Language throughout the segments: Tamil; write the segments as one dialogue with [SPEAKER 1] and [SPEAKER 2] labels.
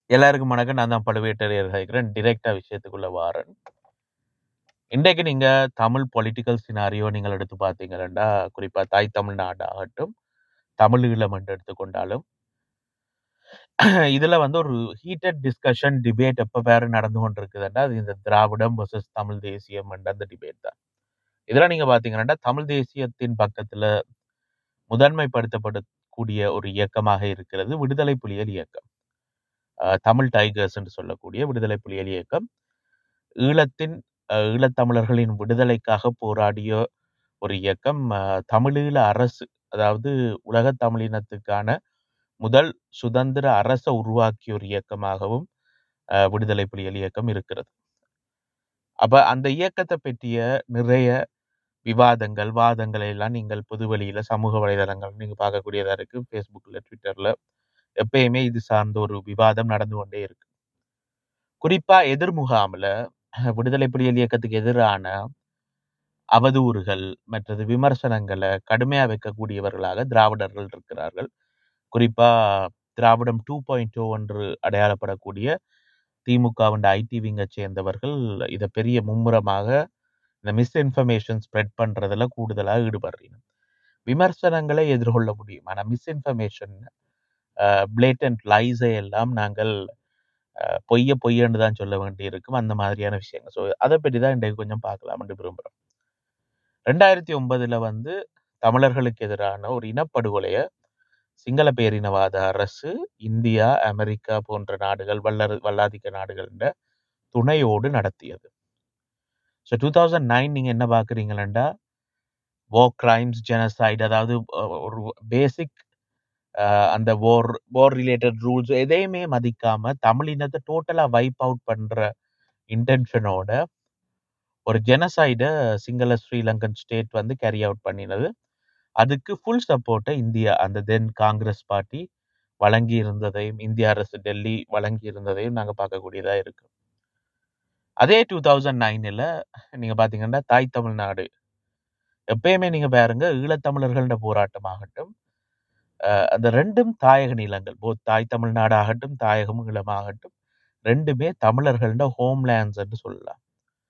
[SPEAKER 1] எல்லாருக்கும் வணக்கம். நான் தான் பழுவேட்டரையர் கேட்கிறேன். டிரெக்ட்டா விஷயத்துக்குள்ள வாரேன். இன்றைக்கு நீங்க தமிழ் பொலிட்டிக்கல் சினாரியோ நீங்கள் எடுத்து பார்த்தீங்கன்னா, குறிப்பா தாய் தமிழ்நாடு ஆகட்டும், தமிழீழம் என்று எடுத்துக்கொண்டாலும், இதுல வந்து ஒரு ஹீட்டட் டிஸ்கஷன், டிபேட் எப்ப பாரு நடந்து கொண்டிருக்குதுன்னா, அது இந்த திராவிடம் வெர்சஸ் தமிழ் தேசியம் என்ற அந்த டிபேட் தான். இதுல நீங்க பார்த்தீங்கன்னா, தமிழ் தேசியத்தின் பக்கத்துல முதன்மைப்படுத்தப்படக்கூடிய ஒரு இயக்கமாக இருக்கிறது விடுதலை புலிகள் இயக்கம். அ தமிழ் டைகர்ஸ் என்று சொல்லக்கூடிய விடுதலை புலிகள் இயக்கம். ஈழத்தின் அ ஈழத்தமிழர்களின் விடுதலைக்காக போராடிய ஒரு இயக்கம். அ தமிழீழ அரசு, அதாவது உலகத் தமிழினத்துக்கான முதல் சுதந்திர அரச உருவாக்கிய ஒரு இயக்கமாகவும் அ விடுதலை புலிகள் இயக்கம் இருக்கிறது. அப்ப அந்த இயக்கத்த பற்றிய நிறைய விவாதங்கள், வாதங்களை எல்லாம் நீங்கள் பொதுவெளியில சமூக வலைதளங்கள் நீங்க பார்க்கக்கூடியதா இருக்கு. Facebookல, Twitterல எப்பயுமே இது சார்ந்த ஒரு விவாதம் நடந்து கொண்டே இருக்கு. குறிப்பா எதிர்முகாம்ல விடுதலை புலிகள் இயக்கத்துக்கு எதிரான அவதூறுகள், மற்றது விமர்சனங்கள கடுமையா வைக்கக்கூடியவர்களாக திராவிடர்கள் இருக்கிறார்கள். குறிப்பா திராவிடம் 2.0 என்று அடையாளப்படக்கூடிய திமுகவின் ஐடி விங்க சேர்ந்தவர்கள் இத பெரிய மும்முரமாக இந்த மிஸ்இன்ஃபர்மேஷன் ஸ்ப்ரெட் பண்றதுல கூடுதலா ஈடுபடுறீங்க. விமர்சனங்களை எதிர்கொள்ள முடியும். ஆனா மிஸ்இன்ஃபர்மேஷன், அ பிளேட்டன்ட் லைஸை எல்லாம் நாங்கள் அ பொய்ய பொய்யன்னு தான் சொல்ல வேண்டியிருக்கும். அந்த மாதிரியான விஷயங்கள். ஸோ அத பற்றி தான் இன்றைக்கு கொஞ்சம் பார்க்கலாம் என்று விரும்புறோம். 2009ல வந்து தமிழர்களுக்கு எதிரான ஒரு இனப்படுகொலைய சிங்கள பேரினவாத அரசு, இந்தியா, அமெரிக்கா போன்ற நாடுகள் வல்லர வல்லாதிக்க நாடுகளின் துணையோடு நடத்தியது. ஸோ 2009 நீங்க என்ன பார்க்கிறீங்களா, வார் கிரைம்ஸ், ஜெனோசைட் அதாவது அ ஒரு பேசிக் அ அந்த வார் வார் ரிலேட்டட் ரூல்ஸ் எதையுமே மதிக்காம தமிழினத்த டோட்டலா வைப் அவுட் பண்ற இன்டென்ஷனோட ஒரு ஜெனோசைட சிங்கள ஸ்ரீலங்கன் ஸ்டேட் வந்து கேரி அவுட் பண்ணினது. அதுக்கு ஃபுல் சப்போர்ட்ட இந்தியா அந்த தென் காங்கிரஸ் பார்ட்டி வழங்கி இருந்ததையும், இந்திய அரசு டெல்லி வழங்கி இருந்ததையும் நாங்க பார்க்கக்கூடியதா இருக்கு. அதே 2009ல நீங்க பார்த்தீங்கன்னா, தாய் தமிழ்நாடு எப்பயுமே நீங்க பாருங்க ஈழத்தமிழர்கள்ட போராட்டமாகட்டும், அ அந்த 2ம் தாயக நிலங்கள். போத் தாய் தமிழ்நாடு ஆகட்டும், தாயகம் ஈழமாகட்டும் 2மே தமிழர்கள்ட ஹோம்லேண்ட்ஸ் என்று சொல்லலாம்.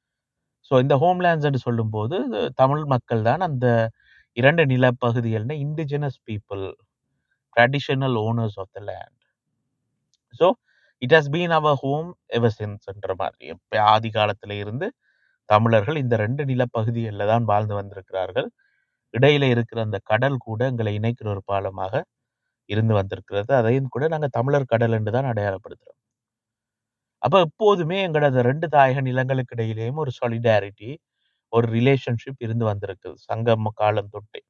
[SPEAKER 1] ஸோ இந்த ஹோம்லேண்ட்ஸ் என்று சொல்லும்போது தமிழ் மக்கள் தான் அந்த 2 நிலப்பகுதிகள்ல indigenous people, traditional owners of the land. So it has been our home ever since என்ற மாதிரி. எப்ப ஆதி காலத்தில இருந்து தமிழர்கள் இந்த 2 நிலப்பகுதிகள்ல தான் வாழ்ந்து வந்திருக்கிறார்கள். இடையில இருக்கிற அந்த கடல் கூட எங்களை இணைக்கிற ஒரு பாலமாக இருந்து வந்திருக்கிறது. அதையும் கூட நாங்க தமிழர் கடல் என்று தான் அடையாளப்படுத்துறோம். அப்ப எப்போதுமே எங்களோட 2 தாயக நிலங்களுக்கு இடையிலேயும் ஒரு சாலிடாரிட்டி, ஒரு ரிலேஷன்ஷிப் இருந்து வந்திருக்குது. சங்கம் காலம் தொட்டே.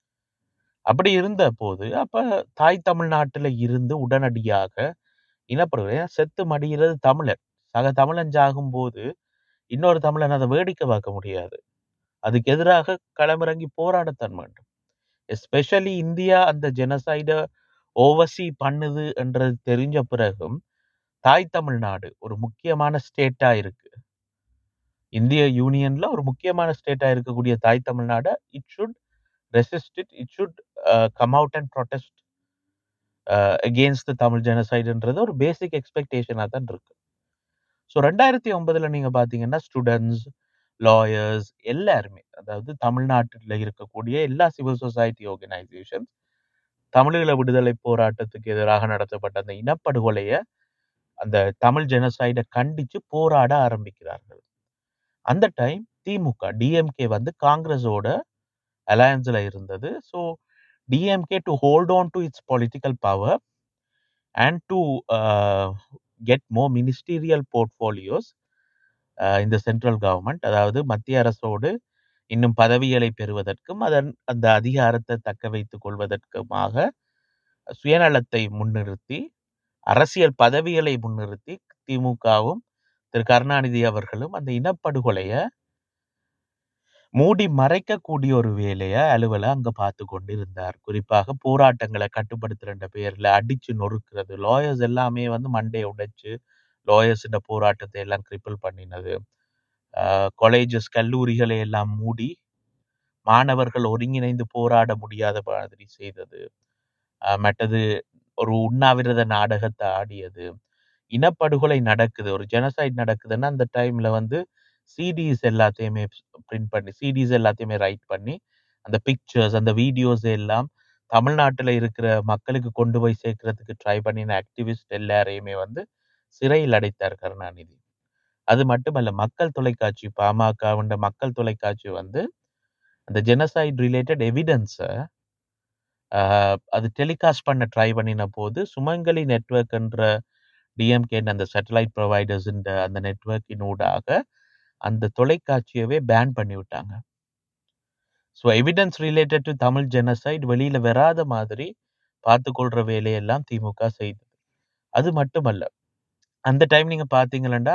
[SPEAKER 1] அப்படி இருந்தபோது, அப்ப தாய் தமிழ்நாட்டில இருந்து உடனடியாக இனப்படுகொலை ஏன்னா செத்து மடியிறது தமிழன். சக தமிழன் சாகும்போது, இன்னொரு தமிழன் அத வேடிக்கை பார்க்க முடியாது. அதுக்கு எதிராக களமிறங்கி போராடத்தான் வேண்டும். எஸ்பெஷலி இந்தியா அந்த ஜெனோசைட ஓவர்சீ பண்ணுது என்றது தெரிஞ்ச பிறகும், தாய் தமிழ்நாடு ஒரு முக்கியமான ஸ்டேட்டா இருக்கு. இந்திய யூனியன்ல ஒரு முக்கியமான ஸ்டேட்டா இருக்கக்கூடிய தாய் தமிழ்நாட it should resist it. It should uh come out and protest uh against the Tamil ஜெனோசைடுன்றது ஒரு பேசிக் எக்ஸ்பெக்டேஷனா தான் இருக்கு. ஸோ 2009ல நீங்க பார்த்தீங்கன்னா, ஸ்டூடண்ட்ஸ், லாயர்ஸ் எல்லாருமே, அதாவது தமிழ்நாட்டில இருக்கக்கூடிய எல்லா சிவில் சொசைட்டி ஆர்கனைசேஷன்ஸ், தமிழீழ விடுதலை போராட்டத்துக்கு எதிராக நடத்தப்பட்ட அந்த இனப்படுகொலைய, அந்த தமிழ் ஜெனோசைட கண்டிச்சு போராட ஆரம்பிக்கிறார்கள். அந்த டைம் திமுக, டிஎம்கே வந்து காங்கிரஸோட அலையன்ஸ்ல இருந்தது. So DMK to hold on to its political power and to uh get more ministerial portfolios uh in the central government அதாவது மத்திய அரசோடு இன்னும் பதவிகளை பெறுவதற்கும், அதன் அந்த அதிகாரத்த தக்க வைத்துக் கொள்வதற்குமாக சுயநலத்தை முன்னிறுத்தி, அரசியல் பதவிகளை முன்னிறுத்தி திமுகவும், திரு கருணாநிதி அவர்களும் அந்த இனப்படுகொலைய மூடி மறைக்கக்கூடிய ஒரு வேலைய, அலுவல அங்க பார்த்துக் கொண்டிருந்தார். குறிப்பாக போராட்டங்கள கட்டுப்படுத்துறன்ற பேர்ல அடிச்சு நொறுக்குறது. லாயர்ஸ் எல்லாமே வந்து மண்டைய உடைச்சு, லாயர்ஸோட போராட்டத்தை எல்லாம் கிரிப்பிள் பண்ணினது. அ காலேஜஸ், கல்லூரிகளை எல்லாம் மூடி, மாணவர்கள் ஒருங்கிணைந்து போராட முடியாத மாதிரி செய்தது. அ மற்றது ஒரு உண்ணாவிரத நாடகத்த ஆடியது. இனப்படுகொலை நடக்குது, ஒரு ஜெனோசைட் நடக்குதுன்னா, அந்த டைம்ல வந்து சிடிஸ் எல்லாத்தையுமே பிரிண்ட் பண்ணி, சிடிஸ் எல்லாத்தையுமே ரைட் பண்ணி, அந்த பிக்சர்ஸ், அந்த வீடியோஸ் எல்லாம் தமிழ்நாட்டுல இருக்கிற மக்களுக்கு கொண்டு போய் சேர்க்கிறதுக்கு ட்ரை பண்ணின ஆக்டிவிஸ்ட் எல்லாரையுமே வந்து சிறையில் அடைத்தார் கருணாநிதி. அது மட்டுமல்ல, மக்கள் தொலைக்காட்சி பாமகவுண்ட மக்கள் தொலைக்காட்சி வந்து அந்த ஜெனோசைட் ரிலேட்டட் எவிடன்ஸ அ அது டெலிகாஸ்ட் பண்ண ட்ரை பண்ணின போது, சுமங்கலி நெட்வொர்க் என்ற டிஎம்கே அந்த சேட்டலைட் புரொவைடர்ஸ்ன்ற அந்த நெட்வொர்க்கின் ஊடாக அந்த தொலைக்காட்சியவே பேன் பண்ணி விட்டாங்க. So evidence related to Tamil genocide வெளியில வராத மாதிரி பார்த்துக்கொள்ற வேலையெல்லாம் திமுக செய்தது. அது மட்டுமல்ல, அந்த டைம் நீங்க பார்த்தீங்களா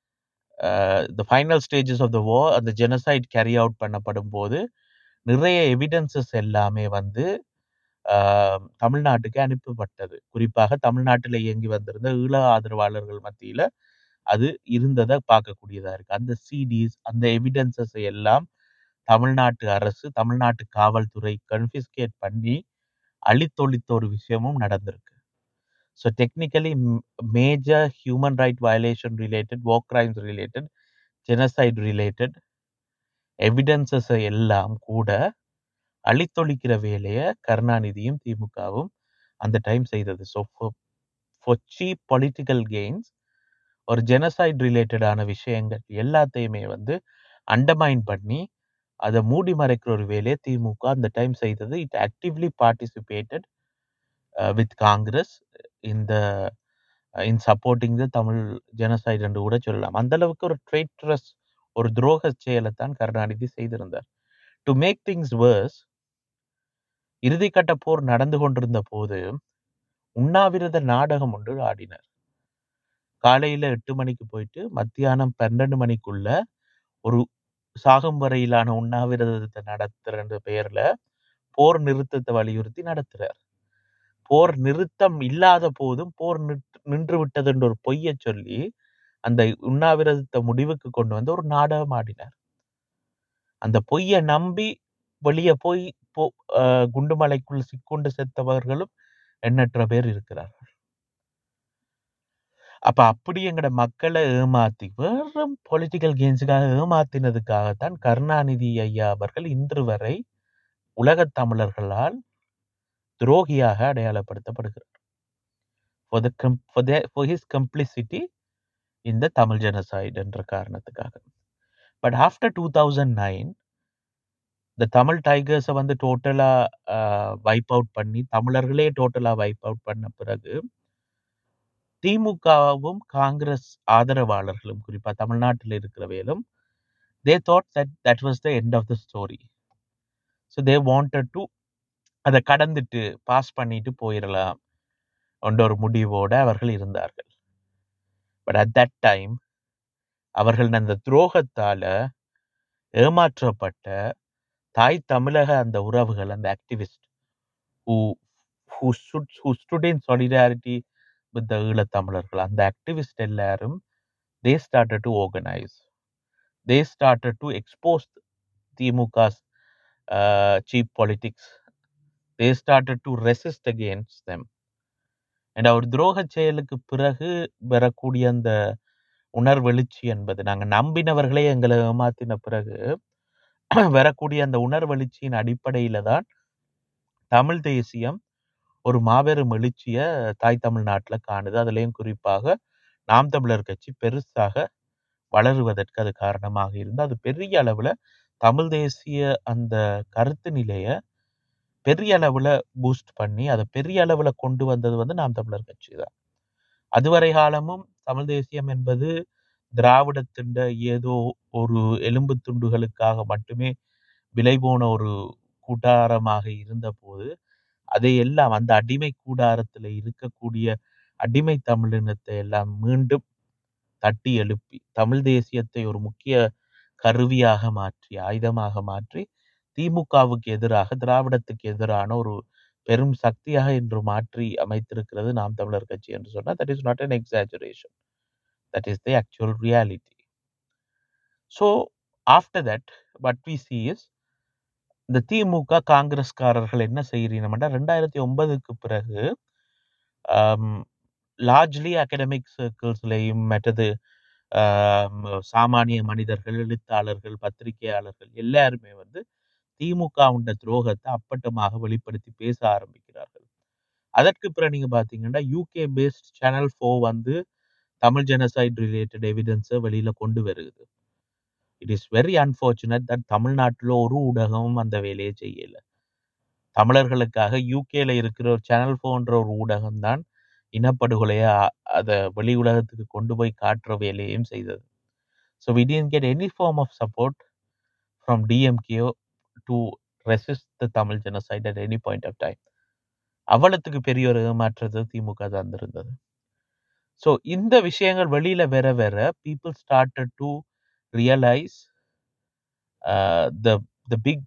[SPEAKER 1] the final stages of the war அந்த ஜெனோசைட் கேரி அவுட் பண்ணப்படும்போது, நிறைய எவிடன்ஸஸ் எல்லாமே வந்து அ தமிழ்நாட்டுக்கு அனுப்பப்பட்டது. குறிப்பாக தமிழ்நாட்டில இயங்கி வந்திருந்த ஈழ ஆதரவாளர்கள் மத்தியில அது இருந்தத பார்க்கக்கூடியதா இருக்கு. அந்த சிடிஸ், அந்த எவிடன்ஸஸ் எல்லாம் தமிழ்நாட்டு அரசு, தமிழ்நாட்டு காவல்துறை கன்ஃபிஸ்கேட் பண்ணி அழித்தொழித்த ஒரு விஷயமும் நடந்திருக்கு. So technically hmm major human right violation related, war crimes related, genocide related evidences எல்லாம் கூட அழித்தொழிக்கிற வேலைய கருணாநிதியும், திமுகவும் அந்த டைம் செய்தது. So for for cheap political gains ஒரு ஜெனோசைட் ரிலேட்டடான விஷயங்கள் எல்லாத்தையுமே வந்து அண்டர்மைன் பண்ணி, அத மூடி மறைக்கிற ஒரு வேலைய திமுக அந்த டைம் செய்தது. It actively participated uh with Congress in the in supporting the Tamil genocide என்று கூட சொல்லலாம். அந்த அளவுக்கு ஒரு ட்ரெய்ட்டரஸ் ஒரு துரோக செயலைத்தான் கருணாநிதி செய்திருந்தார். டு மேக் திங்ஸ் வர்ஸ் இறுதிக்கட்ட போர் நடந்து கொண்டிருந்த போது, உண்ணாவிரத நாடகம் ஒன்று ஆடினார். காலையில 8 மணிக்கு போயிட்டு, மத்தியானம் 12 மணிக்குள்ள ஒரு சாகும் வரையிலான உண்ணாவிரதத்த நடத்துறன்ற பெயர்ல, போர் நிறுத்தத்த வலியுறுத்தி நடத்துறார். போர் நிறுத்தம் இல்லாத போதும், போர் நிற் நின்று விட்டது என்ற ஒரு பொய்யச் சொல்லி, அந்த உண்ணாவிரதத்த முடிவுக்கு கொண்டு வந்து ஒரு நாடகம் ஆடினார். அந்த பொய்ய நம்பி வெளிய போய் போ அ குண்டுமலைக்குள் சிக்கொண்டு செத்தவர்களும் எண்ணற்ற பேர் இருக்கிறார்கள். அப்ப அப்படி எங்கட மக்கள ஏமாத்தி, வெறும் பொலிட்டிக்கல் கெயின்ஸ்க்காக ஏமாத்தினதுக்காகத்தான் கருணாநிதி ஐயா அவர்கள் இன்று வரை உலகத் தமிழர்களால் துரோகியாக அடையாளப்படுத்தப்படுகிறார். For the come for the for his complicity in the Tamil genocide என்ற காரணத்துக்காக. பட் ஆஃப்டர் 2009 இந்த தமிழ் டைகர்ஸ வந்து டோட்டலா அ வைப் அவுட் பண்ணி, தமிழர்களே டோட்டலா வைப் அவுட் பண்ண பிறகு, திமுகவும், காங்கிரஸ் ஆதரவாளர்களும் குறிப்பா தமிழ்நாட்டில இருக்கிறவைகளும், they thought that that was the end of the story. So they wanted to அத கடந்துட்டு, பாஸ் பண்ணிட்டு போயிரலாம் என்ற ஒரு முடிவோட அவர்கள் இருந்தார்கள். பட் அட் தட் டைம் அவர்கள் அந்த துரோகத்தால ஏமாற்றப்பட்ட தாய் தமிழக அந்த உறவுகள், அந்த activist who who stood who stood in solidarity with the ஈழத்தமிழர்கள். அந்த ஆக்டிவிஸ்ட் எல்லாரும் they started to organise. They started to expose DMK's uh cheap politics. They started to resist against them. And ஒரு துரோகச் செயலுக்கு பிறகு வரக்கூடிய அந்த உணர்வெழுச்சி என்பது, நாங்க நம்பினவர்களே எங்கள ஏமாத்தின பிறகு வரக்கூடிய அந்த உணர்வெழுச்சியின் அடிப்படையில தான் தமிழ் தேசியம் ஒரு மாபெரும் எழுச்சிய தாய் தமிழ்நாட்டுல காணுது. அதுலயும் குறிப்பாக நாம் தமிழர் கட்சி பெருசாக வளருவதற்கு அது காரணமாக இருந்து, அது பெரிய அளவுல தமிழ் தேசிய அந்த கருத்து நிலைய பெரிய அளவுல பூஸ்ட் பண்ணி, அத பெரிய அளவுல கொண்டு வந்தது வந்து நாம் தமிழர் கட்சி தான். அதுவரை காலமும் தமிழ் தேசியம் என்பது திராவிடத்தின்ட ஏதோ ஒரு எலும்பு துண்டுகளுக்காக மட்டுமே விலை போன ஒரு கூடாரமாக இருந்தபோது, அதை எல்லாம் அந்த அடிமை கூடாரத்தில இருக்கக்கூடிய அடிமை தமிழினத்தை எல்லாம் மீண்டும் தட்டி எழுப்பி, தமிழ் தேசியத்தை ஒரு முக்கிய கருவியாக மாற்றி, ஆயுதமாக மாற்றி, திமுகவுக்கு எதிராக, திராவிடத்துக்கு எதிரான ஒரு பெரும் சக்தியாக இன்று மாற்றி அமைத்திருக்கிறது நாம் தமிழர் கட்சி என்று சொன்னா, that is not an exaggeration. That is the actual reality. So after that what we see is இந்த திமுக, காங்கிரஸ்காரர்கள் என்ன செய்றீனம்னா 2009க்கு பிறகு, அம் லார்ஜ்லி அகடமிக் சர்க்கிள்ஸ்லயும் மற்றது ஆம், சாமானிய மனிதர்கள் எழுத்தாளர்கள் பத்திரிகையாளர்கள் எல்லாருமே வந்து திமுக உண்ட துரோகத்தை அப்பட்டமாக வெளிப்படுத்தி பேச ஆரம்பிக்கிறார்கள் அதற்கு பிறகு நீங்க பாத்தீங்கன்னா யூகே பேஸ்ட் சேனல் ஃபோர் வந்து தமிழ் ஜெனசைட் ரிலேட்டட் எவிடன்ஸை வெளியில கொண்டு வருது it is very unfortunate that தமிழ்நாட்டில் ஒரு ஊடகமும் அந்த வேலையை செய்யல தமிழர்களுக்காக யூகேல இருக்கிற ஒரு சேனல் போன்ற ஒரு ஊடகம் தான் இனப்படுகொலையை அதை வெளி உலகத்துக்கு கொண்டு போய் காட்டுற வேலையும் செய்தது so we didn't get any form of support from DMKO to resist the Tamil genocide at any point of time. அவ்வளத்துக்கு பெரிய ஒரு ஏமாற்றத்தை திமுக தான் இருந்தது ஸோ இந்த விஷயங்கள் வெளியில வர வர people started to realise the the big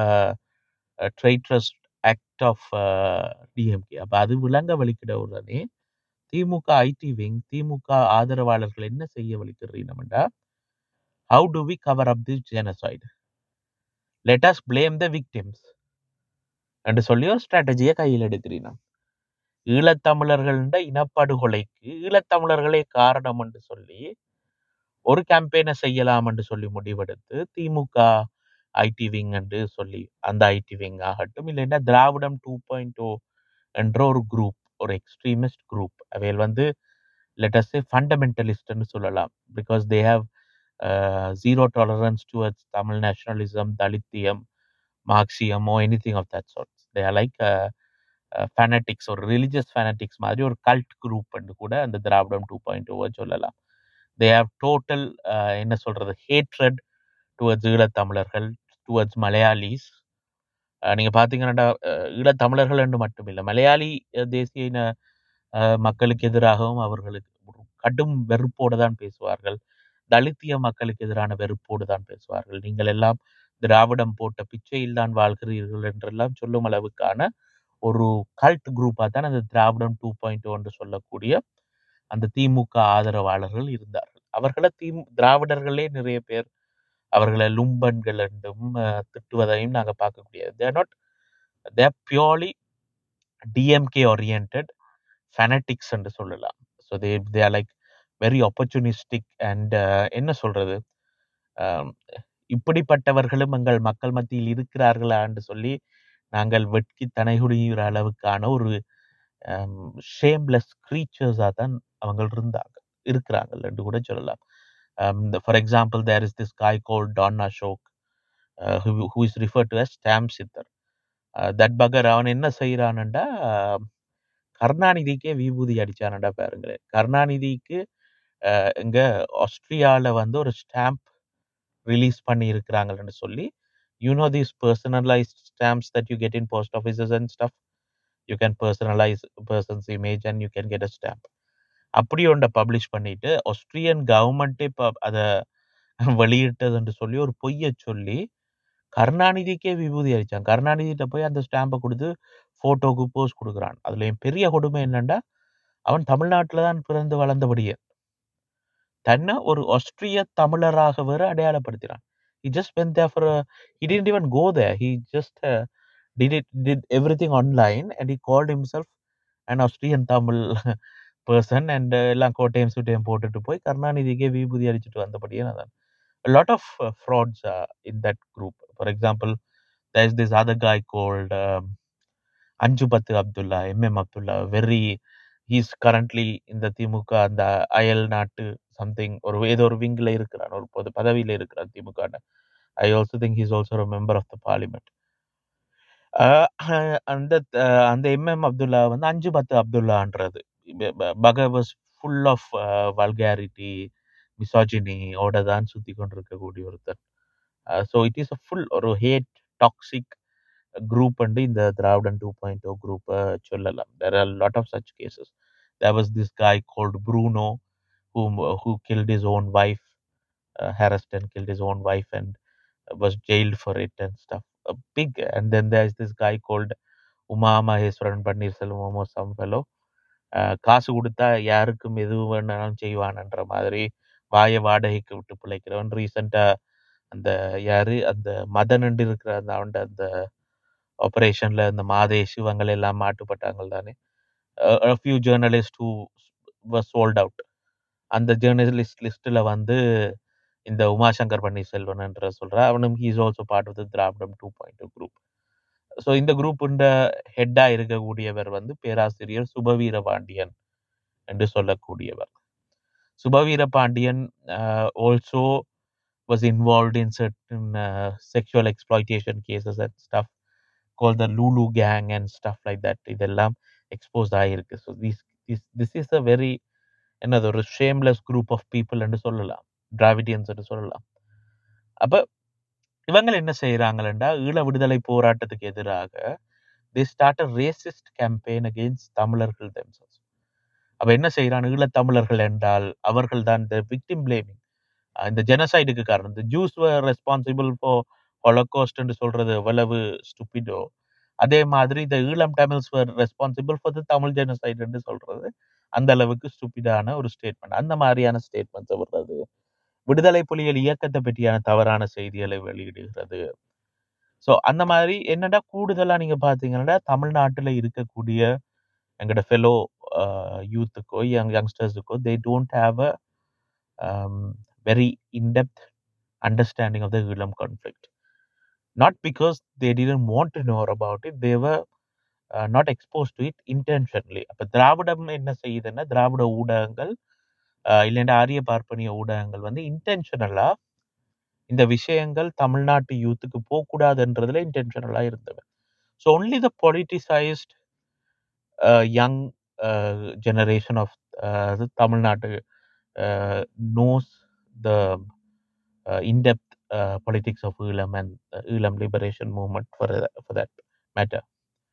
[SPEAKER 1] traitorous act of DMK அப்போ அது விளங்க வலிக்கிட உடனே திமுக ஐடி விங் திமுக ஆதரவாளர்கள் என்ன செய்ய வலிக்கிறீங்கம்டா how do we cover up this genocide let us blame the victims என்று சொல்லி ஒரு ஸ்ட்ராட்டஜியை கையில் எடுக்கிறீங்க ஈழத்தமிழர்கள்ட இனப்படுகொலைக்கு ஈழத்தமிழர்களே காரணம் என்று சொல்லி ஒரு கேம்பெயினை செய்யலாம் என்று சொல்லி முடிவெடுத்து திமுக ஐடி விங் என்று சொல்லி அந்த ஐடி விங் ஆகட்டும் இல்லைன்னா திராவிடம் டூ பாயிண்ட் ஓ என்ற ஒரு குரூப் ஒரு எக்ஸ்ட்ரீமிஸ்ட் குரூப் அவையில் வந்து லெட்டஸ் ஃபண்டமெண்டலிஸ்ட்னு சொல்லலாம் because they have zero tolerance towards Tamil nationalism தலித்தியம் மார்க்சியமோ anything of that sorts they are like fanatics ஒரு ரிலிஜியஸ் ஃபேனட்டிக்ஸ் மாதிரி ஒரு கல்ட் குரூப் கூட அந்த திராவிடம் டூ பாயிண்ட் ஓவை சொல்லலாம் தே ஹாவ் டோட்டல் என்ன சொல்றது ஹேட்ரட் டுவர்ட்ஸ் ஈழத்தமிழர்கள் டுவர்ட்ஸ் மலையாளிஸ் நீங்க பாத்தீங்கன்னா அஹ், ஈழத்தமிழர்கள் என்று மட்டும் இல்லை மலையாளி அஹ், தேசிய இன அஹ், மக்களுக்கு எதிராகவும் அவர்களுக்கு ஒரு கடும் வெறுப்போடு தான் பேசுவார்கள் தலித்திய மக்களுக்கு எதிரான வெறுப்போடு தான் பேசுவார்கள் நீங்கள் எல்லாம் திராவிடம் போட்ட பிச்சையில் தான் வாழ்கிறீர்கள் என்றெல்லாம் சொல்லும் அளவுக்கான ஒரு கல்ட் குரூப்பாக தான் அந்த திராவிடம் டூ பாயிண்ட் என்று சொல்லக்கூடிய அந்த திமுக ஆதரவாளர்கள் இருந்தார்கள் அவர்களை திமு திராவிடர்களே நிறைய பேர் அவர்களை லும்பன்கள் என்றும் அஹ், திட்டுவதையும் நாங்கள் பார்க்கக்கூடியது they're not they're purely DMK oriented fanatics என்று சொல்லலாம் so they they are like very opportunistic and என்ன சொல்றது ஆம், இப்படிப்பட்டவர்களும் எங்கள் மக்கள் மத்தியில் இருக்கிறார்களா என்று சொல்லி நாங்கள் வெட்கி தனைகுடிகிற அளவுக்கான ஒரு ஷேம்லெஸ் க்ரீச்சர்ஸாக தான் அவங்க இருந்தாங்க இருக்கிறாங்க என்று கூட சொல்லலாம் for example there is this guy called Don Ashok who is refer to as stamp சித்தர் தட் பகர் அவன் என்ன செய்கிறான்டா கருணாநிதிக்கே விபூதி அடிச்சானடா பாருங்களேன் கருணாநிதிக்கு அஹ், இங்க ஆஸ்திரியால வந்து ஒரு ஸ்டாம்ப் ரிலீஸ் பண்ணி இருக்கிறாங்கன்னு சொல்லி you know these personalised stamps that you get in post offices and stuff you can personalise persons image and you can get a stamp அப்படி ஒன்றை பப்ளிஷ் பண்ணிட்டு ஆஸ்திரியன் கவர்மெண்ட்டே இப்போ அதை வெளியிட்டதுன்னு சொல்லி ஒரு பொய்யை சொல்லி கருணாநிதிக்கே விபூதி அடிச்சான் கருணாநிதிட்ட போய் அந்த ஸ்டாம்பை கொடுத்து போட்டோக்கு போஸ்ட் கொடுக்குறான் அதுல என் பெரிய கொடுமை என்னன்னா அவன் தமிழ்நாட்டில் தான் பிறந்து வளர்ந்தபடியே தன்னை ஒரு ஆஸ்திரிய தமிழராக வேற அடையாளப்படுத்தினான் he just went there for a he didn't even go there he just uh, did it did everything online and he called himself an austrian tamil person and uh, எல்லாம் கோட்டையும் சுட்டையும் போட்டுட்டு போய் கருணாநிதிக்கே விபூதி அடிச்சுட்டு வந்தபடியே நான் a lot of uh, frauds uh, in that group for example there's this other guy called um, அஞ்சு பத்து Abdullah MM Abdullah very he's currently இந்த திமுக அந்த அயல் நாட்டு சம்திங் ஒரு ஏதோ ஒரு விங்கில் இருக்கிறான் ஒரு பொது பதவியில் இருக்கிறான் DMK I also think he's also member of the parliament அந்த அஹ், அந்த எம்எம் அப்துல்லா வந்து அஞ்சு பத்து அப்துல்லான்றது பக was full of vulgarity misogyny ஓட தான் சுத்தி கொண்டிருக்கக்கூடிய ஒருத்தர் so it is a full ஒரு hate toxic group and in the Dravidan 2.0 group uh, சொல்லலாம் there are a lot of such cases there was this guy called Bruno who who killed his own wife uh, harassed and killed his own wife and was jailed for it and stuff a big and then there's this guy called Uma Maheswaran Pannirselvam or some fellow uh, காசு கொடுத்தா யாருக்கும் எது வேணாலும் செய்வான்ன்ற மாதிரி வாயை வாடகைக்கு விட்டு பிழைக்கிறவன் ரீசெண்டா அந்த யாரு அந்த மதன் இருக்கிற அந்த அவன் அந்த ஆபரேஷன்ல இந்த மாதேஷ் இவங்க எல்லாம் மாட்டுப்பட்டாங்க தானே a, a few journalists who was sold out அந்த ஜேர்னலிஸ்ட் லிஸ்ட்ல வந்து இந்த உமாசங்கர் பன்னீர்செல்வன் என்ற சொல்ற அவனும் he's also part of the Dravidam two point two group so இந்த குரூப்புண்ட ஹெட்டா இருக்கக்கூடியவர் வந்து பேராசிரியர் சுபவீர பாண்டியன் என்று சொல்லக்கூடியவர் Subaveera Pandian also was involved in certain uh, sexual exploitation cases and stuff called the Lulu gang and stuff like that. இதெல்லாம் எக்ஸ்போஸ் ஆகிருக்கு so this this this is a very என்னது ஒரு ஷேம்லெஸ் குரூப் ஆஃப் பீப்புள் என்று சொல்லலாம் டிராவிடியன்ஸ் என்று சொல்லலாம் அப்ப இவங்க என்ன செய்யறாங்களா ஈழ விடுதலை போராட்டத்துக்கு எதிராக the start a racist campaign against தமிழர்கள் themselves அப்ப என்ன செய்யறான் ஈழத்தமிழர்கள் என்றால் அவர்கள் தான் இந்த விக்டிம் பிளேமிங் இந்த ஜெனசைடுக்கு காரணம் இந்த ஜூஸ் ரெஸ்பான்சிபிள் ஃபார் ஹொலோகாஸ்ட்னு சொல்றது எவ்வளவு ஸ்டுபிடோ அதே மாதிரி இந்த Eelam Tamils were responsible for the Tamil ஜெனசைடுன்னு சொல்றது அந்த அளவுக்கு ஸ்டுபிடான ஒரு ஸ்டேட்மெண்ட் அந்த மாதிரியான ஸ்டேட்மெண்ட்ஸ் விடுறது விடுதலை புலிகள் இயக்கத்தை பற்றியான தவறான செய்திகளை வெளியிடுகிறது ஸோ அந்த மாதிரி என்னடா கூடுதலா நீங்க பாத்தீங்கன்னா தமிழ்நாட்டுல இருக்கக்கூடிய எங்களோட ஃபெலோ யூத்துக்கோ யங் யங்ஸ்டர்ஸுக்கோ they don't have a very in-depth understanding of the Eelam conflict not because they didn't want to know about it they were not expose to it intentionally அப்போ திராவிடம் என்ன செய்யுதுன்னா திராவிட ஊடகங்கள் அஹ், இல்லைன்னா ஆரிய பார்ப்பனிய ஊடகங்கள் வந்து இன்டென்ஷனலா இந்த விஷயங்கள் தமிழ்நாட்டு யூத்துக்கு போகக்கூடாதுன்றதுல இன்டென்ஷனலா இருந்தது so only the politicised young generation of தமிழ்நாட்டு knows the in-depth politics of Eelam and Eelam liberation movement for for that matter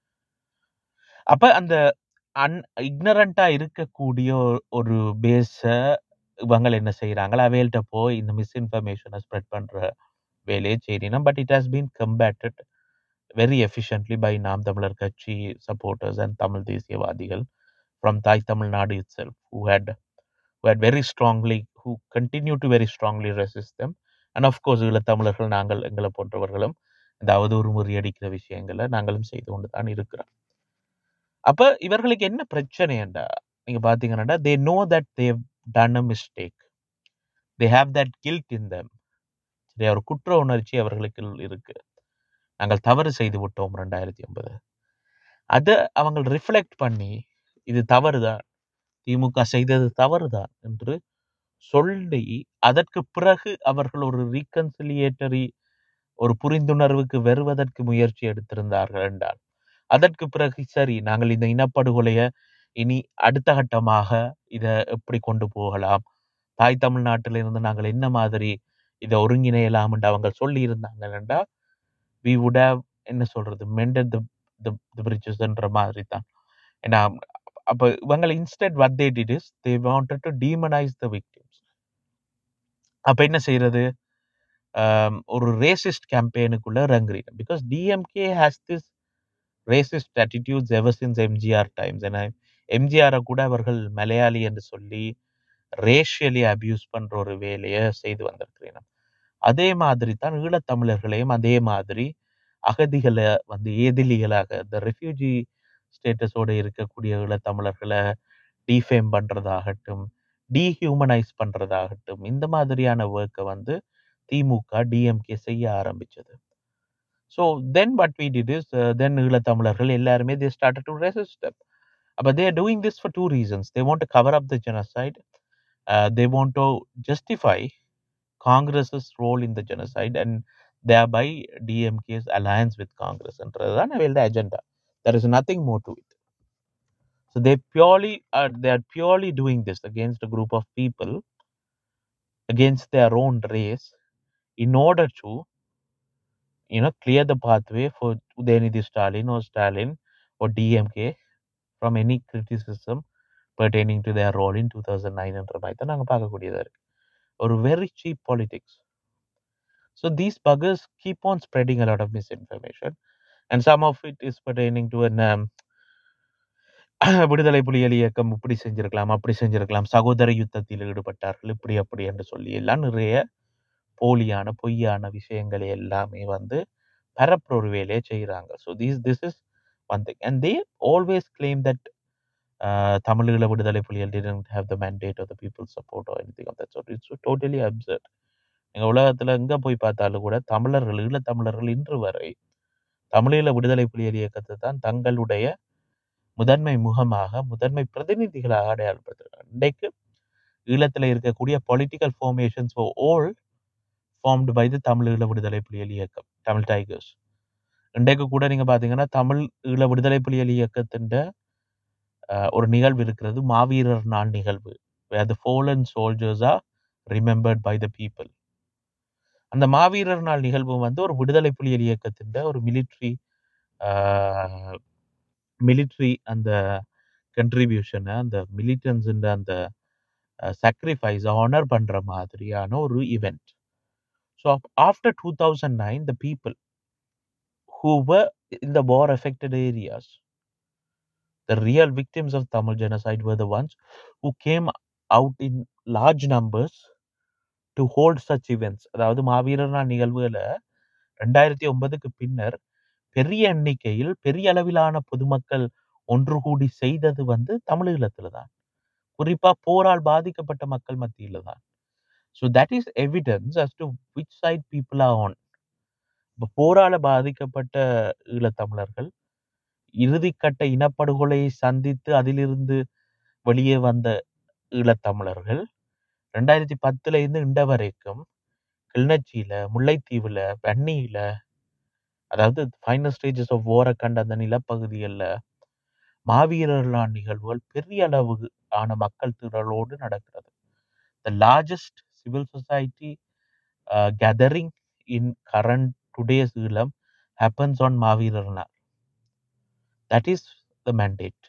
[SPEAKER 1] அப்ப அந்த அன் இக்னரண்டா இருக்கக்கூடிய ஒரு- ஒரு பேஸ இவங்க என்ன செய்யறாங்களா அவைகள்ட்ட போய் இந்த மிஸ்இன்ஃபர்மேஷனை ஸ்ப்ரெட் பண்ற வேலையை செய்யணும் but it has been combatted very efficiently by Naam Tamilar Katchi supporters and Tamil தேசியவாதிகள் ஃப்ரம் தாய் Tamil Nadu itself who hate who had very strongly who continue to very strongly resist them and of course ஈழத்தமிழர்கள் நாங்கள் எங்களை போன்றவர்களும் இந்த அவதூறு முறியடிக்கிற விஷயங்களை நாங்களும் செய்து கொண்டு தான் இருக்கிறோம் அப்ப இவர்களுக்கு என்ன பிரச்சனைண்டா நீங்க பாத்தீங்கன்னா they know that they've done a mistake they have that guilt in them சரியா ஒரு குற்ற உணர்ச்சி அவர்களுக்கு இருக்கு நாங்கள் தவறு செய்து விட்டோம் ரெண்டாயிரத்தி ஒன்பது அதை அவங்க ரிஃப்ளெக்ட் பண்ணி இது தவறுதான் திமுக செய்தது தவறுதான் என்று சொல்லி அதற்கு பிறகு அவர்கள் ஒரு ரீகன்சிலியேட்டரி ஒரு புரிந்துணர்வுக்கு வருவதற்கு முயற்சி எடுத்திருந்தார்கள் என்றால் அதற்கு பிறகு சரி நாங்கள் இந்த இனப்படுகொலைய இனி அடுத்த கட்டமாக இதை எப்படி கொண்டு போகலாம் தாய் தமிழ்நாட்டிலிருந்து நாங்கள் என்ன மாதிரி இதை ஒருங்கிணையலாம் என்று அவங்க சொல்லி இருந்தாங்கன்னா வி வுட் ஹாவ் என்ன சொல்றது மெண்டட் த பிரிட்ஜஸ்ன்ற மாதிரி தான் ஏன்னா அப்ப இவங்க instant what they did is they wanted to demonize the victims அப்ப என்ன செய்யறது ஆம், ஒரு ரேசிஸ்ட் கேம்பெயினுக்குள்ள இறங்குறீங்க because DMK has this racist attitudes ever since MGR times ஏன்னா எம்ஜிஆரை கூட அவர்கள் மலையாளி என்று சொல்லி ரேஷியலி அபியூஸ் பண்ற ஒரு வேலையை செய்து வந்திருக்கிறேன் அதே மாதிரி தான் ஈழத்தமிழர்களையும் அதே மாதிரி அகதிகளை வந்து ஏதிலிகளாக இந்த ரெஃப்யூஜி ஸ்டேட்டஸோட இருக்கக்கூடிய ஈழத்தமிழர்களை டிஃபேம் பண்றதாகட்டும் டீஹியூமனைஸ் பண்றதாகட்டும் இந்த மாதிரியான ஒர்க்கை வந்து திமுக டிஎம்கே செய்ய ஆரம்பிச்சது so then what we did is then ஈழத்தமிழர்கள் எல்லாருமே தே ஸ்டார்ட் டு ரெசிஸ்ட் அப்போ they are doing this for two reasons they want to cover up the genocide they want to justify Congress's role in the genocide and thereby DMK's alliance with Congress என்றதுதான் அவங்களோட agenda there is nothing more to it so they purely are they are purely doing this against a group of people against their own race in order to you know clear the pathway for Udayanidhi Stalin or Stalin or DMK from any criticism pertaining to their role in 2009 என்ற மாதிரி தான் நாங்க பார்க்கக்கூடியதா இருக்கு ஒரு very cheap politics so these buggers keep on spreading a lot of misinformation and some of it is pertaining to an um, விடுதலை புலிகள் இயக்கம் இப்படி செஞ்சிருக்கலாம் அப்படி செஞ்சிருக்கலாம் சகோதர யுத்தத்தில் ஈடுபட்டார்கள் இப்படி அப்படி என்று சொல்லி எல்லாம் நிறைய போலியான பொய்யான விஷயங்களை எல்லாமே வந்து பரப்புற ஒரு வேலையை செய்கிறாங்க so this this is one thing and they always claim that Uh, தமிழீழ விடுதலை புலிகள் didn't have the mandate or the people's support or anything of that sort. It's totally absurd. எங்க உலகத்துல எங்க போய் பார்த்தாலும் கூட தமிழர்கள் ஈழத் தமிழர்கள் இன்று வரை தமிழீழ விடுதலை புலிகள் இயக்கத்தை தான் தங்களுடைய முதன்மை முகமாக முதன்மை பிரதிநிதிகளாக அடையாளப்படுத்துகிறார் இன்றைக்கு ஈழத்தில் இருக்கக்கூடிய political formations all formed by the Tamil ஈழ விடுதலை புலிகள் இயக்கம் தமிழ் டைகர்ஸ் இன்றைக்கு கூட நீங்க பாத்தீங்கன்னா தமிழ் ஈழ விடுதலை புலிகள் இயக்கத்தின் அஹ், ஒரு நிகழ்வு இருக்கிறது மாவீரர் நாள் நிகழ்வு where the fallen soldiers are remembered by the people அந்த மாவீரர் நாள் நிகழ்வு வந்து ஒரு விடுதலை புலிகள் இயக்கத்தின் ஒரு மிலிட்ரி மிலிட்ரி அந்த கண்ட்ரிபியூஷனை அந்த மிலிட்டன்ஸ் அந்த சாக்ரிஃபைஸ் ஆனர் பண்ற மாதிரியான ஒரு event so after two thousand nine the people who were in the war affected areas the real victims of Tamil genocide were the ones who came out in large numbers to hold such events அதாவது மாவீரர் நாள் நிகழ்வுகளை ரெண்டாயிரத்தி ஒன்பதுக்கு பின்னர் பெரிய எண்ணிக்கையில் பெரிய அளவிலான பொதுமக்கள் ஒன்று கூடி செய்தது வந்து தமிழீழத்துல தான் குறிப்பா போரால் பாதிக்கப்பட்ட மக்கள் மத்தியில தான் so that is evidence as to which side people are on இப்போ போரால பாதிக்கப்பட்ட ஈழத்தமிழர்கள் இறுதிக்கட்ட இனப்படுகொலையை சந்தித்து அதிலிருந்து வெளியே வந்த ஈழத்தமிழர்கள் ரெண்டாயிரத்தி பத்துல இருந்து இண்ட வரைக்கும் கிளிநொச்சியில முல்லைத்தீவுல வன்னியில அதாவது ஃபைனல் ஸ்டேஜஸ் ஆஃப் ஓரை கண்ட அந்த நிலப்பகுதிகளில் மாவீரர்களான் நிகழ்வுகள் பெரிய அளவு ஆன மக்கள் திரளோடு நடக்கிறது the largest civil society gathering in current today's Eelam happens on Maaveerar Naal that is the mandate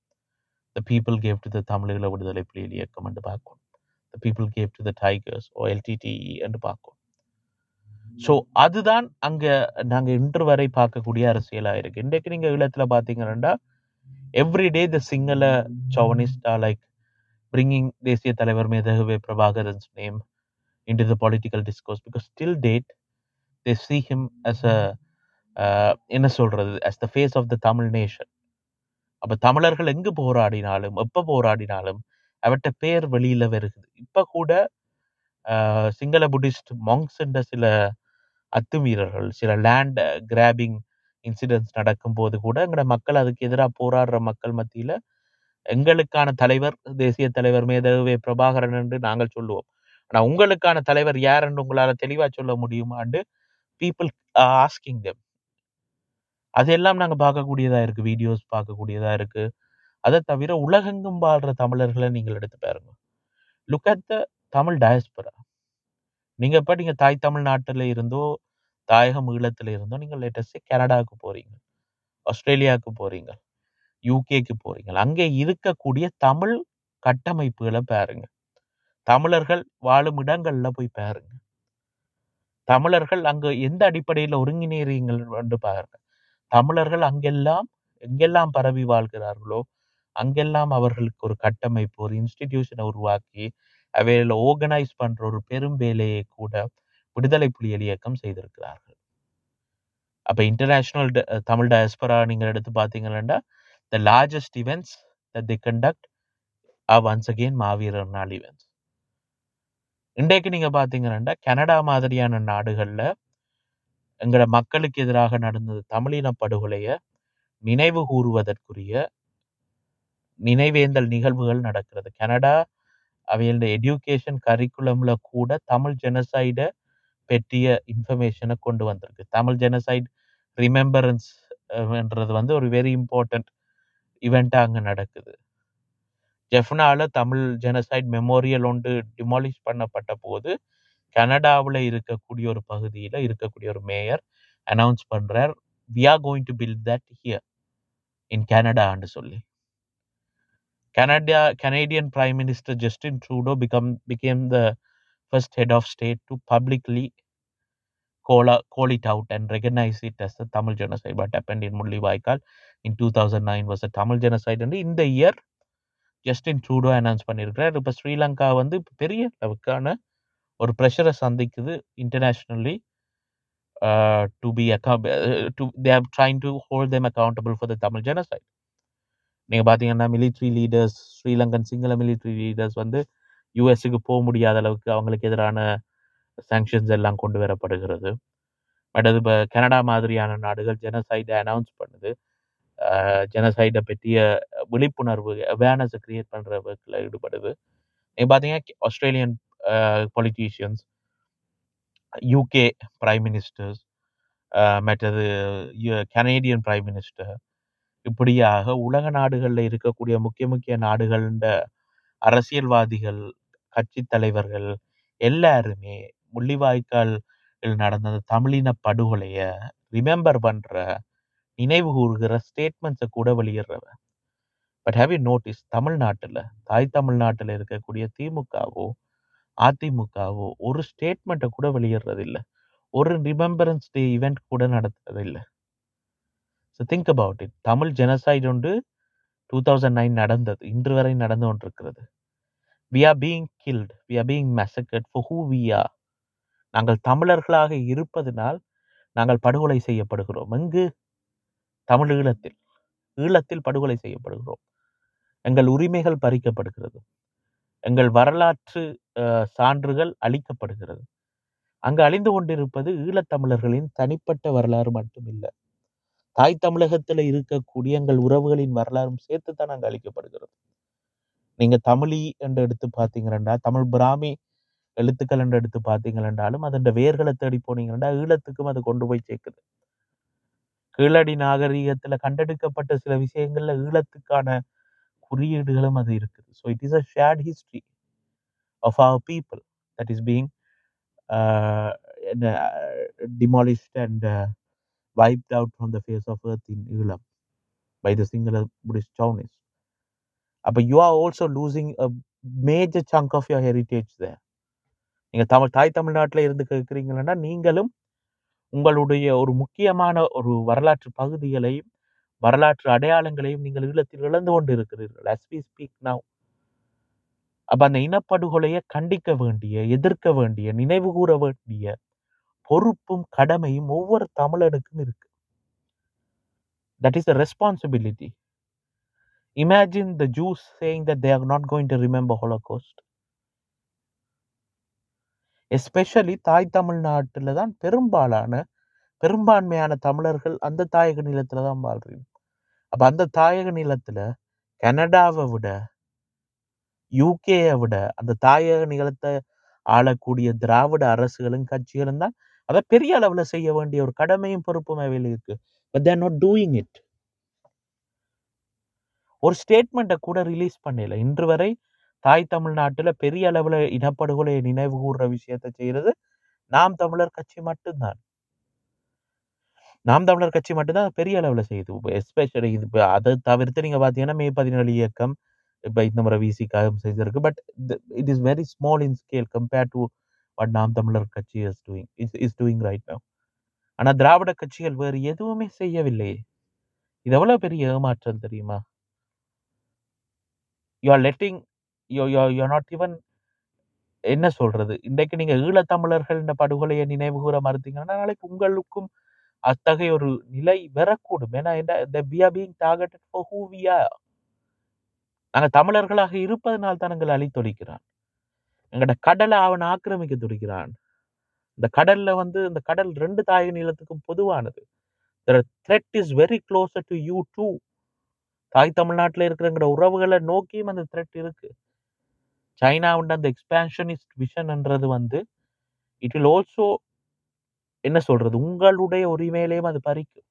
[SPEAKER 1] the people gave to the தமிழீழ விடுதலை புலிகள் இயக்கம் என்று பார்க்கும் the people gave to the Tigers or LTTE என்று பார்க்கும் ஸோ அதுதான் அங்க நாங்க இன்று வரை பார்க்கக்கூடிய அரசியலா இருக்கு இன்றைக்கு நீங்க ஈழத்துல பாத்தீங்கன்னா எவ்ரிடே த சிங்கள சவனிஸ்டா லைக் பிரிங்கிங் தேசிய தலைவர் மேதகுவே Prabhakaran's name into the political discourse because still that they see him as a uh, என்ன சொல்றது as the face of the Tamil nation அப்ப தமிழர்கள் எங்கு போராடினாலும் எப்ப போராடினாலும் அவற்றை பேர் வெளியில வருகுது இப்ப கூட ஆஹ், சிங்கள புத்திஸ்ட் மாங்ஸ் என்ற சில அத்துமீறல்கள் சில லேண்ட் கிராபிங் இன்சிடென்ட்ஸ் நடக்கும்போது கூட எங்கட மக்கள் அதுக்கு எதிராக போராடுற மக்கள் மத்தியில எங்களுக்கான தலைவர் தேசிய தலைவர் மேதகுவே பிரபாகரன் என்று நாங்கள் சொல்லுவோம் ஆனா உங்களுக்கான தலைவர் யார் என்று உங்களால தெளிவா சொல்ல முடியுமாண்டு பீப்புள் ஆஸ்கிங் them அதெல்லாம் நாங்க பார்க்கக்கூடியதா இருக்கு வீடியோஸ் பார்க்கக்கூடியதா இருக்கு அதை தவிர உலகெங்கும் வாழ்ற தமிழர்களை நீங்கள் எடுத்து பாருங்க look at the Tamil diaspora நீங்க இப்ப நீங்க தாய் தமிழ்நாட்டுல இருந்தோ தாயகம் ஈழத்துல இருந்தோ நீங்க லேட்டஸ்ட் கனடாவுக்கு போறீங்க ஆஸ்திரேலியாவுக்கு போறீங்க யூகேக்கு போறீங்க அங்கே இருக்கக்கூடிய தமிழ் கட்டமைப்புகளை பாருங்க தமிழர்கள் வாழும் இடங்கள்ல போய் பாருங்க தமிழர்கள் அங்க எந்த அடிப்படையில ஒருங்கிணைறீங்கள் என்று பாருங்க தமிழர்கள் அங்கெல்லாம் எங்கெல்லாம் பரவி வாழ்கிறார்களோ அங்கெல்லாம் அவர்களுக்கு ஒரு கட்டமைப்பு ஒரு இன்ஸ்டிடியூஷனை உருவாக்கி அவையில ஆர்கனைஸ் பண்ற ஒரு பெரும் வேலையை கூட விடுதலை புலிகள் இயக்கம் செய்திருக்கிறார்கள் அப்ப இன்டர்நேஷனல் தமிழ் டயஸ்பரா நீங்க எடுத்து பாத்தீங்கன்னா the largest events that the conduct are once again Maaveerar Naal events இன்றைக்கு நீங்க பாத்தீங்கன்னா கனடா மாதிரியான நாடுகள்ல எங்கட மக்களுக்கு எதிராக நடந்தது தமிழின படுகொலைய நினைவு கூறுவதற்குரிய நினைவேந்தல் நிகழ்வுகள் நடக்கிறது கனடா அவையோட எஜுகேஷன் கரிக்குலம்ல கூட தமிழ் ஜெனசைட பற்றிய இன்ஃபர்மேஷனை கொண்டு வந்திருக்கு தமிழ் ஜெனசைட் ரிமெம்பரன்ஸ் என்றது வந்து ஒரு வெரி இம்பார்ட்டன்ட் இவெண்ட்டா அங்க நடக்குது ஜெஃப்னால தமிழ் ஜெனசைட் மெமோரியல் ஒன்று டிமாலிஷ் பண்ணப்பட்ட போது கனடாவில் இருக்கக்கூடிய ஒரு பகுதியில் இருக்கக்கூடிய ஒரு மேயர் அனௌன்ஸ் பண்றார் we are going to build that here in கனடான்னு சொல்லி Canada Canadian prime minister Justin Trudeau become became the first head of state to publicly call, out- call it out and recognize it as the Tamil genocide. What happened in Mullivaikal in 2009 was a Tamil genocide. And in the year, Justin Trudeau announce பண்ணியிருக்கிறார் இப்போ ஸ்ரீலங்கா வந்து இப்ப பெரிய அளவுக்கான ஒரு ப்ரெஷரை சந்திக்குது internationally to be to they are trying to hold them accountable for the Tamil genocide நீங்க பார்த்தீங்கன்னா, military leaders Sri Lankan Sinhala military leaders வந்து யுஎஸ்‌க்கு போ முடியாத அளவுக்கு அவங்களுக்கு எதிரான சாங்ஷன்ஸ் எல்லாம் கொண்டு வரப்படுகிறது. அடுத்தது இப்ப கனடா மாதிரியான நாடுகள் ஜெனோசைட அனவுன்ஸ் பண்ணுது. அ ஜெனோசைட பற்றிய விழிப்புணர்வு அவேர்னஸ கிரியேட் பண்ற ஒர்க்ல ஈடுபடுது. நீங்க பார்த்தீங்கன்னா, Australian uh politicians, UK prime ministers, uh மற்றது யு கனேடியன் பிரைம் மினிஸ்டர் இப்படியாக உலக நாடுகள்ல இருக்கக்கூடிய முக்கிய முக்கிய நாடுகள்ட அரசியல்வாதிகள், கட்சித் தலைவர்கள் எல்லாருமே முள்ளிவாய்க்காலில் நடந்த அந்த தமிழின படுகொலைய ரிமெம்பர் பண்ற, நினைவு கூர்கிற ஸ்டேட்மெண்ட்ஸ கூட வெளியிடுறவ. பட் ஹேவ் யூ நோட்டீஸ் தமிழ்நாட்டுல, தாய் தமிழ்நாட்டுல இருக்கக்கூடிய திமுகவோ, அதிமுகவோ ஒரு ஸ்டேட்மெண்ட்ட கூட வெளியிடுறதில்ல. ஒரு ரிமெம்பரன்ஸ் டே இவென்ட் கூட நடத்துறதில்ல. So think about it. Tamil genocide ஒன்று 2009 நடந்தது. இன்று வரை நடந்து கொண்டிருக்கிறது. We are being killed. We are being massacred for who we are. நாங்கள் தமிழர்களாக இருப்பதனால் நாங்கள் படுகொலை செய்யப்படுகிறோம். எங்கு? தமிழ் ஈழத்தில். ஈழத்தில் படுகொலை செய்யப்படுகிறோம். எங்கள் உரிமைகள் பறிக்கப்படுகிறது. எங்கள் வரலாற்று அ சான்றுகள் அழிக்கப்படுகிறது. அங்கு அழிந்து கொண்டிருப்பது ஈழத்தமிழர்களின் தனிப்பட்ட வரலாறு மட்டும் இல்ல. தாய் தமிழகத்தில இருக்கக்கூடிய எங்கள் உறவுகளின் வரலாறும் சேர்த்து தான் அங்கு அழிக்கப்படுகிறது. நீங்க தமிழி என்று எடுத்து பார்த்தீங்கன்னா, தமிழ் பிராமி எழுத்துக்கள் என்று எடுத்து பார்த்தீங்களென்றாலும், அதன் வேர்கள தேடி போனீங்கன்னா, ஈழத்துக்கும் அது கொண்டு போய் சேர்க்குது. கீழடி நாகரீகத்தில கண்டெடுக்கப்பட்ட சில விஷயங்கள்ல ஈழத்துக்கான குறியீடுகளும் அது இருக்குது. So it is a shared history of our people that is being a என்ன demolished and wiped out from the face of earth in Eelam by the Sinhala Buddhist chauvinists. அப்ப you are also losing a major chunk of your heritage there. நீங்க தமிழ் தாய் தமிழ்நாட்டில இருந்து கேட்கிறீங்கன்னா, நீங்களும் உங்களுடைய ஒரு முக்கியமான ஒரு வரலாற்று பகுதிகளையும், வரலாற்று அடையாளங்களையும் நீங்கள் ஈழத்தில் இழந்து கொண்டு இருக்கிறீர்கள். As we speak now. அப்ப அந்த இனப்படுகொலைய கண்டிக்க வேண்டிய, எதிர்க்க வேண்டிய, நினைவு கூர வேண்டிய பொறுப்பும், கடமையும் ஒவ்வொரு தமிழனுக்கும் இருக்கு. That is a responsibility. Imagine the Jews saying that they are not going to remember holocaust. Especially தாய் தமிழ்நாட்டில தான் பெரும்பாலான, பெரும்பான்மையான தமிழர்கள் அந்த தாயக நிலத்தில தான் வாழ்றீங்க. அப்ப அந்த தாயக நிலத்தில கனடாவ விட, யுகேய விட அந்த தாயக நிலத்த ஆளக்கூடிய திராவிட அரசுகளும், கட்சிகளும் தான் அத பெரிய அளவுல செய்ய வேண்டிய ஒரு கடமையும், பொறுப்பும் அவைல இருக்கு. But they are not doing it. ஒரு ஸ்டேட்மெண்ட்ட கூட ரிலீஸ் பண்ணல. இன்று வரை தாய் தமிழ்நாட்டில பெரிய அளவுல இனப்படுகொலைய நினைவு கூர்ற விஷயத்த செய்றது நாம் தமிழர் கட்சி மட்டும் தான். நாம் தமிழர் கட்சி மட்டும் தான் பெரிய அளவுல செய்யுது. எஸ்பெஷலி இது இப்ப அத தவிர்த்து நீங்க பார்த்தீங்கன்னா, மே 17 இயக்கம் இப்ப இந்த முறை விசிகாவும் செஞ்சிருக்கு. But the it is very small in scale compared to what Naam Tamilar Katchi is doing is is doing right now. ஆனா திராவிட கட்சிகள் வேறு எதுவுமே செய்யவில்லையே! இது எவ்வளவு பெரிய ஏமாற்றம் தெரியுமா? You are letting you you you are not even என்ன சொல்றது? இன்றைக்கு நீங்க ஈழத்தமிழர்கள்ன்ற படுகொலைய நினைவு கூர மறுத்தீங்கன்னா, நாளைக்கு உங்களுக்கும் அத்தகைய ஒரு நிலை வரக்கூடும். ஏன்னா என்ன the we are being targeted for who we are. நாங்க தமிழர்களாக இருப்பதனால் தான் எங்களை அழித்தொழிக்கிறான். எங்கட கடல அவன் ஆக்கிரமிக்க துடிக்கிறான். இந்த கடல்ல வந்து இந்த கடல் 2 தாயக நிலத்துக்கும் பொதுவானது. The threat is very closer to you too. தாய் தமிழ்நாட்டில இருக்கிற எங்கட உறவுகள நோக்கியும் அந்த த்ரெட் இருக்கு. சைனாவுண்ட அந்த எக்ஸ்பான்ஷனிஸ்ட் விஷன் என்றது வந்து, இட் வில் ஆல்சோ என்ன சொல்றது? உங்களுடைய உரிமையிலயும் அது பறிக்கும்.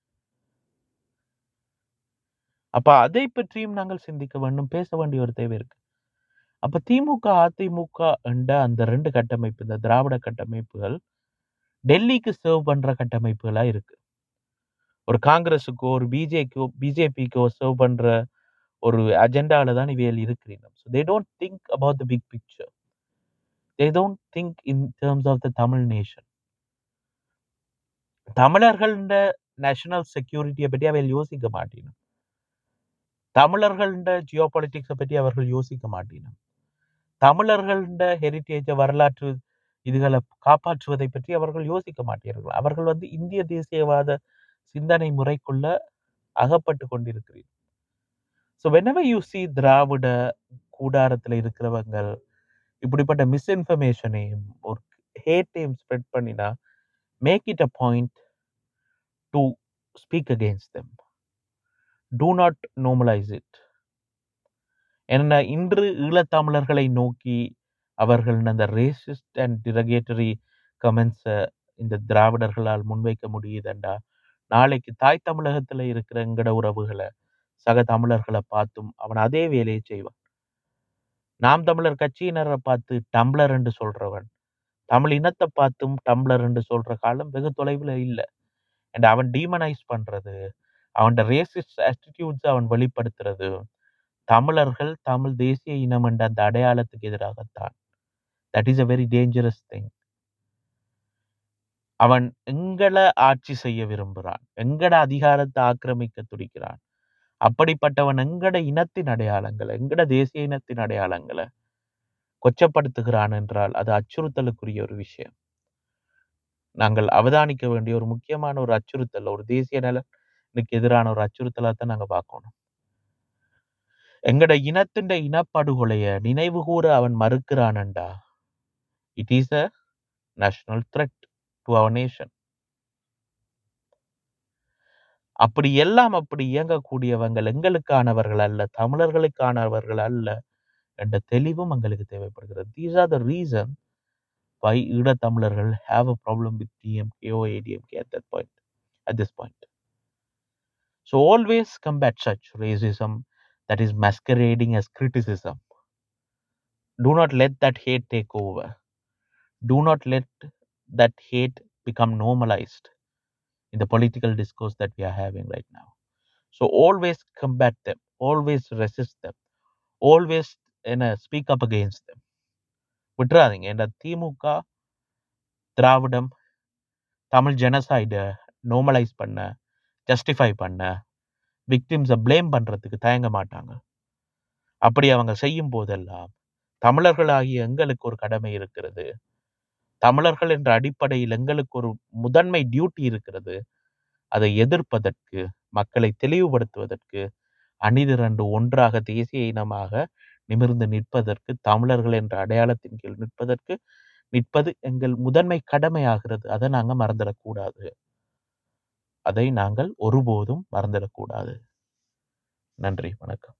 [SPEAKER 1] அப்ப அதை பற்றியும் நாங்கள் சிந்திக்க வேண்டும். பேச வேண்டிய ஒரு தேவை இருக்கு. அப்ப திமுக, அதிமுக என்ற அந்த 2 கட்டமைப்பு, இந்த திராவிட கட்டமைப்புகள் டெல்லிக்கு சர்வ் பண்ற கட்டமைப்புகளா இருக்கு. ஒரு காங்கிரஸுக்கோ, ஒரு பிஜேக்கோ பிஜேபிக்கோ சர்வ் பண்ற ஒரு அஜெண்டால தான் இவைகள் இருக்கிறீங்க. So they don't think about the big picture. They don't think in terms of the Tamil nation. தமிழர்கள்ட நேஷனல் செக்யூரிட்டிய பற்றி அவைகள் யோசிக்க மாட்டீனம். தமிழர்கள்ட ஜியோ பொலிட்டிக்ஸ பற்றி அவர்கள் யோசிக்க மாட்டீனம். தமிழர்கள்ட ஹெரிடேஜ வரலாற்று இதுகள காப்பாற்றுவதை பற்றி அவர்கள் யோசிக்க மாட்டீர்கள். அவர்கள் வந்து இந்திய தேசியவாத சிந்தனை முறைக்குள்ள அகப்பட்டு கொண்டிருக்கிறீர்கள். ஸோ whenever you see திராவிட கூடாரத்துல இருக்கிறவங்க இப்படிப்பட்ட மிஸ்இன்ஃபர்மேஷனையும் ஒரு ஹேட்டையும் ஸ்ப்ரெட் பண்ணினா make it a point to speak against them to not normalise it என்ன இன்று ஈழத்தமிழர்களை நோக்கி அவர்கள் அந்த ரேசிஸ்ட் அண்ட் டிரகேட்டரி கமெண்ட்ஸை இந்த திராவிடர்களால் முன்வைக்க முடியுதுண்டா நாளைக்கு தாய் தமிழகத்துல இருக்கிற எங்கட உறவுகளை சக தமிழர்களை பார்த்தும் அவன் அதே வேலையை செய்வான் நாம் தமிழர் கட்சியினரை பார்த்து டம்ளர் என்று சொல்றவன் தமிழ் இனத்தை பார்த்தும் டம்ளர் என்று சொல்ற காலம் வெகு தொலைவில் இல்லை அண்ட் அவன் டீமனைஸ் பண்றது அவன் ரேசிஸ்ட் ஆட்டிடியூட்ஸ் அவன் வெளிப்படுத்துறது தமிழர்கள் தமிழ் தேசிய இனம் என்ற அந்த அடையாளத்துக்கு எதிராகத்தான் that is a very dangerous thing அவன் எங்களை ஆட்சி செய்ய விரும்புகிறான் எங்கட அதிகாரத்தை ஆக்கிரமிக்க துடிக்கிறான் அப்படிப்பட்டவன் எங்கட இனத்தின் அடையாளங்களை எங்கட தேசிய இனத்தின் அடையாளங்களை கொச்சப்படுத்துகிறான் என்றால் அது அச்சுறுத்தலுக்குரிய ஒரு விஷயம் நாங்கள் அவதானிக்க வேண்டிய ஒரு முக்கியமான ஒரு அச்சுறுத்தல் ஒரு தேசிய நலனுக்கு எதிரான ஒரு அச்சுறுத்தலா தான் நாங்க பார்க்கணும் எங்கட இனத்தின் இனப்படுகொலைய நினைவு கூற அவன் மறுக்கிறானண்டா it is a national threat to our nation அப்படி எல்லாம் அப்படி இயங்கக்கூடியவங்கள் எங்களுக்கானவர்கள் அல்ல தமிழர்களுக்கானவர்கள் அல்ல என்ற தெளிவும் எங்களுக்கு தேவைப்படுகிறது these are the reason why ஈழத்தமிழர்கள் have a problem with DMK or ADMK at that point at this point so always combat such racism that is masquerading as criticism do not let that hate take over do not let that hate become normalized in the political discourse that we are having right now so always combat them always resist them always என்ன speak up against them விட்டுறாதீங்க இந்த திமுக திராவிடம் தமிழ் ஜெனசைடை நார்மலைஸ் பண்ண ஜஸ்டிஃபை பண்ண விக்டிம்ஸை ப்ளேம் பண்றதுக்கு தயங்க மாட்டாங்க அப்படி அவங்க செய்யும் போதெல்லாம் தமிழர்களாகிய எங்களுக்கு ஒரு கடமை இருக்கிறது தமிழர்கள் என்ற அடிப்படையில் எங்களுக்கு ஒரு முதன்மை டியூட்டி இருக்கிறது அதை எதிர்ப்பதற்கு மக்களை தெளிவுபடுத்துவதற்கு அணிதிரண்டு ஒன்றாக தேசிய இனமாக நிமிர்ந்து நிற்பதற்கு தமிழர்கள் என்ற அடையாளத்தின் கீழ் நிற்பதற்கு நிற்பது எங்கள் முதன்மை கடமையாகிறது அதை நாங்க மறந்துடக்கூடாது அதை நாங்கள் ஒருபோதும் மறந்துடக்கூடாது நன்றி வணக்கம்